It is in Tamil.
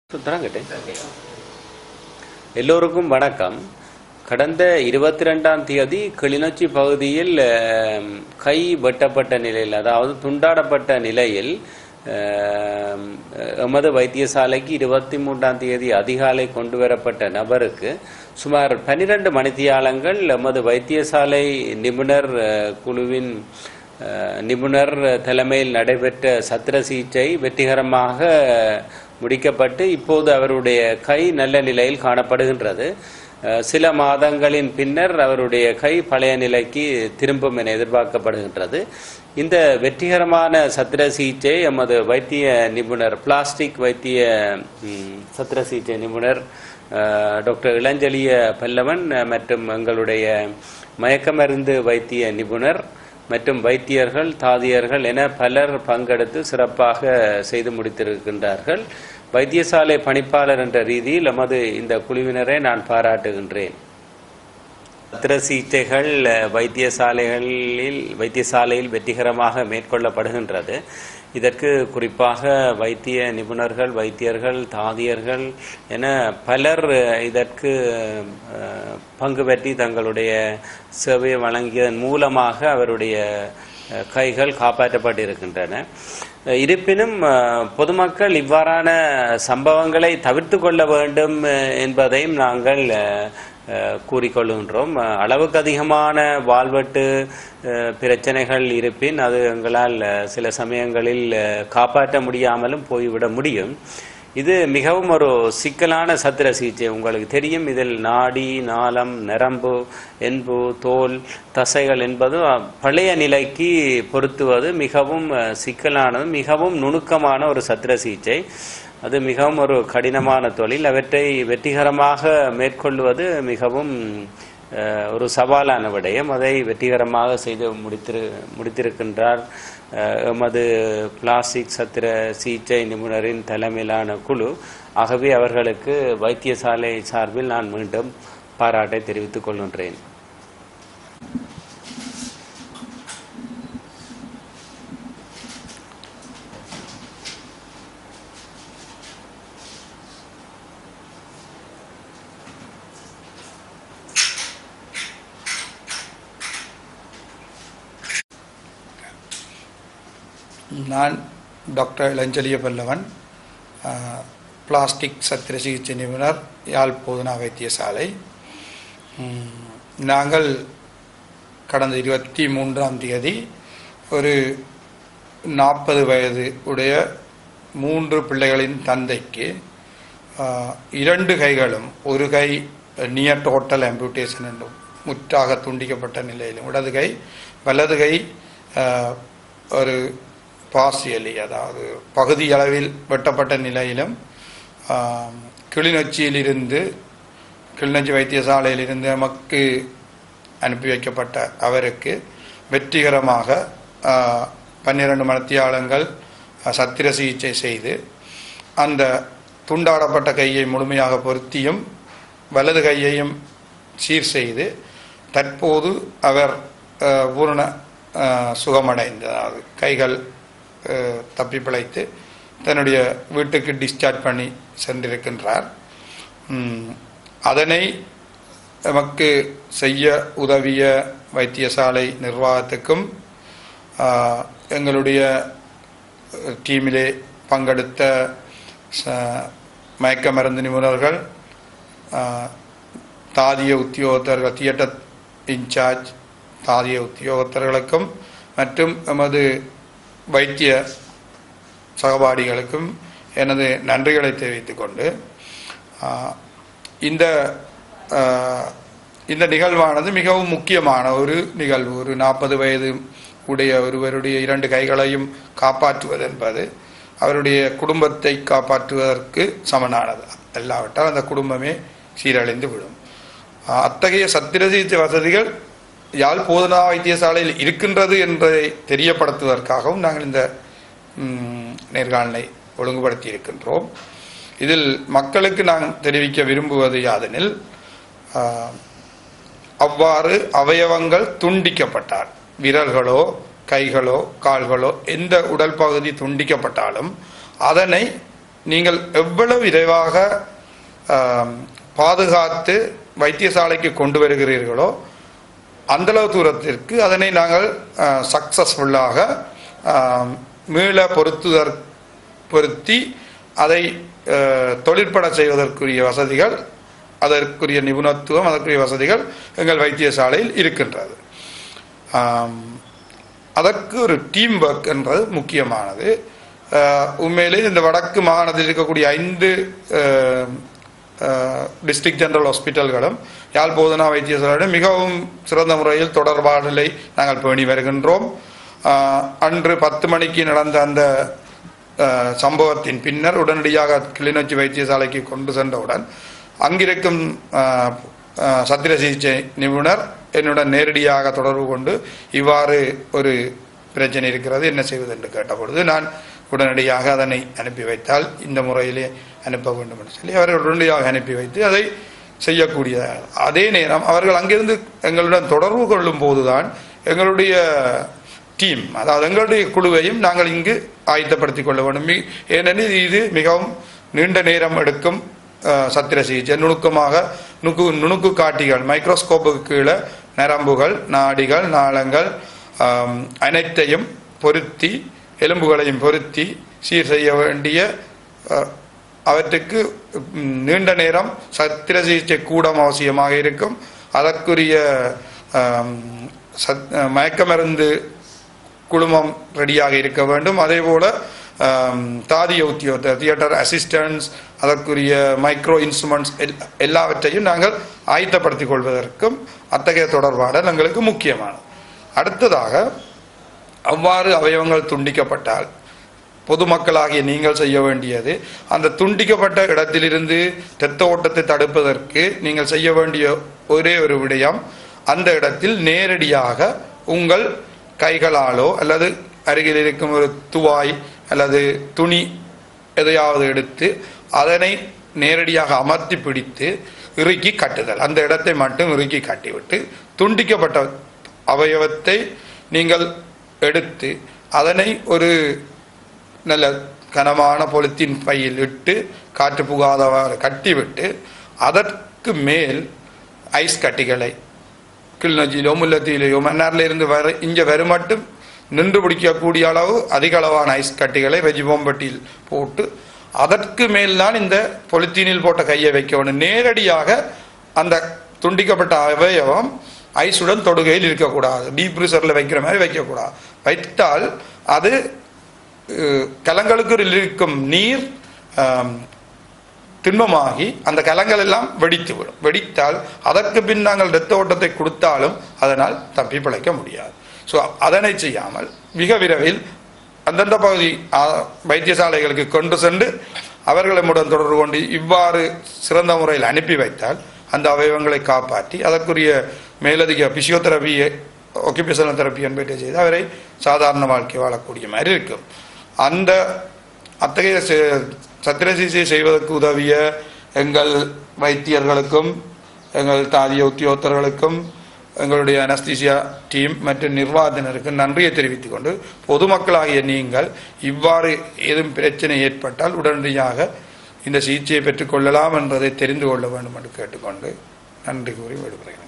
தொடங்கட்டே எல்லோருக்கும் வணக்கம் கடந்த இருபத்தி ரெண்டாம் தேதி கிளிநொச்சி பகுதியில் அஹ், கை வெட்டப்பட்ட நிலையில் அதாவது துண்டாடப்பட்ட நிலையில் அஹ், எமது வைத்தியசாலைக்கு இருபத்தி மூன்றாம் தேதி அதிகாலை கொண்டு வரப்பட்ட நபருக்கு சுமார் பன்னிரண்டு மணித்தியாலங்கள் எமது வைத்தியசாலை நிபுணர் அஹ், குழுவின் அஹ், நிபுணர் தலைமையில் நடைபெற்ற சத்திர சிகிச்சை வெற்றிகரமாக முடிக்கப்பட்டு இப்போது அவருடைய கை நல்ல நிலையில் காணப்படுகின்றது அஹ், சில மாதங்களின் பின்னர் அவருடைய கை பழைய நிலைக்கு திரும்பும் என எதிர்பார்க்கப்படுகின்றது இந்த வெற்றிகரமான சத்திர சிகிச்சை எமது வைத்திய நிபுணர் பிளாஸ்டிக் வைத்திய ம், சத்திர சிகிச்சை நிபுணர் அஹ், டாக்டர் இளஞ்செழிய பல்லவன் அஹ், மற்றும் எங்களுடைய மயக்க மருந்து வைத்திய நிபுணர் மற்றும் வைத்தியர்கள் தாதியர்கள் என பலர் பங்கெடுத்து சிறப்பாக செய்து முடித்திருக்கின்றார்கள் வைத்தியசாலை பணிப்பாளர் என்ற ரீதியில் எமது இந்த குழுவினரை நான் பாராட்டுகின்றேன் சத்திர சிகிச்சைகள் அஹ், வைத்தியசாலைகளில் வைத்தியசாலையில் வெற்றிகரமாக மேற்கொள்ளப்படுகின்றது இதற்கு குறிப்பாக வைத்திய நிபுணர்கள் வைத்தியர்கள் தாதியர்கள் என பலர் அஹ், இதற்கு அஹ், பங்கு பெற்றி தங்களுடைய சேவையை வழங்கியதன் மூலமாக அவருடைய அஹ், கைகள் காப்பாற்றப்பட்டிருக்கின்றன அஹ், இருப்பினும் அஹ், பொதுமக்கள் இவ்வாறான சம்பவங்களை தவிர்த்து கொள்ள வேண்டும் அஹ், என்பதையும் நாங்கள் அஹ், அஹ், கூறிக்கொள்கின்றோம் அஹ், அளவுக்கு அதிகமான வாழ்வெட்டு அஹ், பிரச்சனைகள் இருப்பின் அது எங்களால் அஹ், சில சமயங்களில் அஹ், காப்பாற்ற முடியாமலும் போய்விட முடியும் இது மிகவும் ஒரு சிக்கலான சத்திர சிகிச்சை உங்களுக்கு தெரியும் இதில் நாடி நாளம் நரம்பு என்பு தோல் தசைகள் என்பது அஹ், பழைய நிலைக்கு பொருத்துவது மிகவும் அஹ், சிக்கலானது மிகவும் நுணுக்கமான ஒரு சத்திர சிகிச்சை அது மிகவும் ஒரு கடினமான தொழில் அவற்றை வெற்றிகரமாக மேற்கொள்வது மிகவும் அஹ், ஒரு சவாலான விடயம் அதை வெற்றிகரமாக செய்து முடித்திரு முடித்திருக்கின்றார் அஹ், எமது பிளாஸ்டிக் சத்திர சிகிச்சை நிபுணரின் தலைமையிலான குழு ஆகவே அவர்களுக்கு வைத்தியசாலை சார்பில் நான் மீண்டும் பாராட்டை தெரிவித்துக் கொள்கின்றேன் நான் டாக்டர் இளஞ்செழிய பல்லவன் அஹ், பிளாஸ்டிக் சத்திர சிகிச்சை நிபுணர் யாழ் போதனா வைத்தியசாலை ம், நாங்கள் கடந்த இருபத்தி மூன்றாம் தேதி ஒரு நாற்பது வயது உடைய மூன்று பிள்ளைகளின் தந்தைக்கு அஹ், இரண்டு கைகளும் ஒரு கை நியர் டோட்டல் அம்பியூட்டேஷன் என்றும் முற்றாக துண்டிக்கப்பட்ட நிலையிலும் இடது கை வலது கை அஹ், ஒரு பார்சியலி அதாவது பகுதி அளவில் வெட்டப்பட்ட நிலையிலும் ஆம், கிளிநொச்சியிலிருந்து கிளிநொச்சி வைத்தியசாலையிலிருந்து நமக்கு அனுப்பி வைக்கப்பட்ட அவருக்கு வெற்றிகரமாக ஆ, பன்னிரண்டு மணத்தியாளங்கள் சத்திர சிகிச்சை செய்து அந்த துண்டாடப்பட்ட கையை முழுமையாக பொருத்தியும் வலது கையையும் சீர் செய்து தற்போது அவர் ஆ, பூரண ஆ, சுகமடைந்த அதாவது கைகள் ஆ, தப்பி பிழைத்து தன்னுடைய வீட்டுக்கு டிஸ்சார்ஜ் பண்ணி சென்றிருக்கின்றார் ம், அதனை நமக்கு செய்ய உதவிய வைத்தியசாலை நிர்வாகத்துக்கும் ஆ, எங்களுடைய டீமிலே பங்கெடுத்த ச- மயக்க மருந்து நிபுணர்கள் ஆ, தாதிய உத்தியோகத்தர்கள் தியேட்டர் இன்சார்ஜ் தாதிய உத்தியோகத்தர்களுக்கும் மற்றும் எமது வைத்திய சகபாடிகளுக்கும் எனது நன்றிகளை தெரிவித்துக் கொண்டு ஆ, இந்த ஆ, இந்த நிகழ்வானது மிகவும் முக்கியமான ஒரு நிகழ்வு ஒரு நாற்பது வயது உடைய ஒருவருடைய இரண்டு கைகளையும் காப்பாற்றுவது என்பது அவருடைய குடும்பத்தை காப்பாற்றுவதற்கு சமனானது அல்லாவிட்டால் அந்த குடும்பமே சீரழிந்து விடும் ஆ, அத்தகைய சத்திர சிகிச்சை வசதிகள் யாழ் போதனா வைத்தியசாலையில் இருக்கின்றது என்பதை தெரியப்படுத்துவதற்காகவும் நாங்கள் இந்த ம், நேர்காணலை ஒழுங்குபடுத்தி இருக்கின்றோம் இதில் மக்களுக்கு நான் தெரிவிக்க விரும்புவது யாதெனில் ஆ, அவ்வாறு அவயவங்கள் துண்டிக்கப்பட்டால் விரல்களோ கைகளோ கால்களோ எந்த உடல் பகுதி துண்டிக்கப்பட்டாலும் அதனை நீங்கள் எவ்வளவு விரைவாக ஆம், பாதுகாத்து வைத்தியசாலைக்கு கொண்டு வருகிறீர்களோ அந்தளவு தூரத்திற்கு அதனை நாங்கள் சக்சஸ்ஃபுல்லாக மீள பொருத்துதற் பொருத்தி அதை அஹ், தொழிற்பட செய்வதற்குரிய வசதிகள் அதற்குரிய நிபுணத்துவம் அதற்குரிய வசதிகள் எங்கள் வைத்தியசாலையில் இருக்கின்றது ஆம், அதற்கு ஒரு டீம் ஒர்க் என்றது முக்கியமானது அஹ், உண்மையிலே இந்த வடக்கு மாகாணத்தில் இருக்கக்கூடிய ஐந்து டிஸ்ட்ரிக்ட் ஜெனரல் ஹாஸ்பிட்டல்களும் யாழ் போதனா வைத்தியசாலையுடன் மிகவும் சிறந்த முறையில் தொடர்பாடலை நாங்கள் பேணி வருகின்றோம் அஹ், அன்று பத்து மணிக்கு நடந்த அந்த அஹ், சம்பவத்தின் பின்னர் உடனடியாக கிளிநொச்சி வைத்தியசாலைக்கு கொண்டு சென்றவுடன் அங்கிருக்கும் அஹ், அஹ், சத்திர சிகிச்சை நிபுணர் என்னுடன் நேரடியாக தொடர்பு கொண்டு இவ்வாறு ஒரு பிரச்சனை இருக்கிறது என்ன செய்வது என்று கேட்டபொழுது நான் உடனடியாக அதனை அனுப்பி வைத்தால் இந்த முறையிலே அனுப்ப வேண்டும் என்று சொல்லி அவர்கள் உடனடியாக அனுப்பி வைத்து அதை செய்யக்கூடிய அதே நேரம் அவர்கள் அங்கிருந்து எங்களுடன் தொடர்பு கொள்ளும் போதுதான் எங்களுடைய டீம் அதாவது எங்களுடைய குழுவையும் நாங்கள் இங்கு ஆயத்தப்படுத்திக் கொள்ள வேண்டும் மி- ஏனெனில் இது மிகவும் நீண்ட நேரம் எடுக்கும் அஹ், சத்திர சிகிச்சை நுணுக்கமாக நுக்கு நுணுக்கு காட்டிகள் மைக்ரோஸ்கோப்புக்கு கீழே நரம்புகள் நாடிகள் நாளங்கள் ஆம், அனைத்தையும் பொருத்தி எலும்புகளையும் பொருத்தி சீர் செய்ய வேண்டிய அஹ், அவற்றுக்கு ம், நீண்ட நேரம் சத்திர சிகிச்சை கூடம் அவசியமாக இருக்கும் அதற்குரிய ஆம், சத்- அஹ், மயக்க மருந்து குழுமம் ரெடியாக இருக்க வேண்டும் அதே போல ஆம், தாதிய உத்தியோகத்தர் தியேட்டர் அசிஸ்டன்ஸ் அதற்குரிய மைக்ரோ இன்ஸ்ட்ருமெண்ட்ஸ் எல்லாவற்றையும் நாங்கள் ஆயத்தப்படுத்திக் கொள்வதற்கும் அத்தகைய தொடர்பாடல் எங்களுக்கு முக்கியமானது அடுத்ததாக அவ்வாறு அவயவங்கள் துண்டிக்கப்பட்டால் பொதுமக்களாகிய நீங்கள் செய்ய வேண்டியது அந்த துண்டிக்கப்பட்ட இடத்திலிருந்து இரத்த ஓட்டத்தை தடுப்பதற்கு நீங்கள் செய்ய வேண்டிய ஒரே ஒரு விடயம் அந்த இடத்தில் நேரடியாக உங்கள் கைகளாலோ அல்லது அருகில் இருக்கும் ஒரு துவாய் அல்லது துணி எதையாவது எடுத்து அதனை நேரடியாக அமர்த்தி பிடித்து இறுக்கி கட்டுதல் அந்த இடத்தை மட்டும் இறுக்கி கட்டிவிட்டு துண்டிக்கப்பட்ட அவயவத்தை நீங்கள் எடுத்து அதனை ஒரு நல்ல கனமான பொலித்தீன் பையில் இட்டு காற்று புகாதவாறு கட்டிவிட்டு அதற்கு மேல் ஐஸ் கட்டிகளை கிளிநொச்சியிலோ முல்லத்தீவிலையோ மன்னார்ல இருந்து வர இங்க வரும் மட்டும் நின்று பிடிக்கக்கூடிய அளவு அதிக அளவான ஐஸ் கட்டிகளை வெஜிபோம்பட்டியில் போட்டு அதற்கு மேல் தான் இந்த பொலித்தீனில் போட்ட கையை வைக்க வேண்டும் நேரடியாக அந்த துண்டிக்கப்பட்ட அவயவம் ஐஸுடன் தொடுகையில் இருக்கக்கூடாது டீப் ஃப்ரீசரில் வைக்கிற மாதிரி வைக்கக்கூடாது வைத்தால் அது அஹ், கலங்களுக்குள் இருக்கும் நீர் ஆம், திண்மமாகி அந்த கலங்கள் எல்லாம் வெடித்து விடும் வெடித்தால் அதற்கு பின் நாங்கள் இரத்த ஓட்டத்தை கொடுத்தாலும் அதனால் தப்பி பிழைக்க முடியாது ஸோ அதனை செய்யாமல் மிக விரைவில் அந்தந்த பகுதி ஆ, வைத்தியசாலைகளுக்கு கொண்டு சென்று அவர்களிடமுடன் தொடர்பு கொண்டு இவ்வாறு சிறந்த முறையில் அனுப்பி வைத்தால் அந்த அவயவங்களை காப்பாற்றி அதற்குரிய மேலதிக பிசியோதெரபி ஒக்கிபேஷனல் தெரப்பி என்பதை செய்து அவரை சாதாரண வாழ்க்கை வாழக்கூடிய மாதிரி இருக்கும் அந்த அத்தகைய செ- சத்திர சிகிச்சை செய்வதற்கு உதவிய எங்கள் வைத்தியர்களுக்கும் எங்கள் தாதிய உத்தியோகத்தர்களுக்கும் எங்களுடைய அனஸ்தீசியா டீம் மற்றும் நிர்வாகத்தினருக்கு நன்றியை தெரிவித்துக் கொண்டு பொதுமக்களாகிய நீங்கள் இவ்வாறு ஏதும் பிரச்சனை ஏற்பட்டால் உடனடியாக இந்த சிகிச்சையை பெற்றுக்கொள்ளலாம் என்பதை தெரிந்து கொள்ள வேண்டும் என்று கேட்டுக்கொண்டு நன்றி கூறி விடுகிறேன்